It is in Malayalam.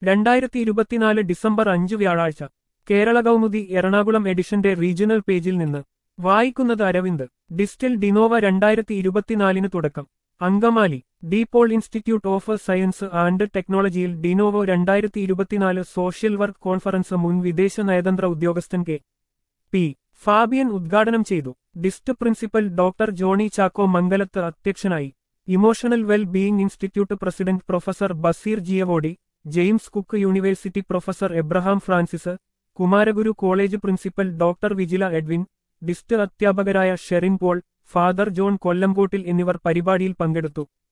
രണ്ടായിരത്തി ഇരുപത്തിനാല് ഡിസംബർ അഞ്ച് വ്യാഴാഴ്ച കേരള കൗമുദി എറണാകുളം എഡിഷന്റെ റീജിയണൽ പേജിൽ നിന്ന് വായിക്കുന്നത് അരവിന്ദ് ഡിസ്റ്റിൽ ഡിനോവ രണ്ടായിരത്തി ഇരുപത്തിനാലിന് തുടക്കം Angamaly DePaul institute of science and ടെക്നോളജിയിൽ ഡിനോവോ രണ്ടായിരത്തി ഇരുപത്തിനാല് സോഷ്യൽ വർക്ക് കോൺഫറൻസ് മുൻ വിദേശ നയതന്ത്ര ഉദ്യോഗസ്ഥൻ കെ പി ഫാബിയൻ ഉദ്ഘാടനം ചെയ്തു DIST principal doctor Johnny Chacko Mangalath അധ്യക്ഷനായി emotional well being institute president professor Baseer Jiawadi James Cook university professor Abraham Francis Kumaraguru college principal doctor Vijila Edwin DIST അധ്യാപകരായ ഷെറിൻ പോൾ ഫാദർ ജോൺ കൊല്ലംകോട്ടിൽ എന്നിവർ പരിപാടിയിൽ പങ്കെടുത്തു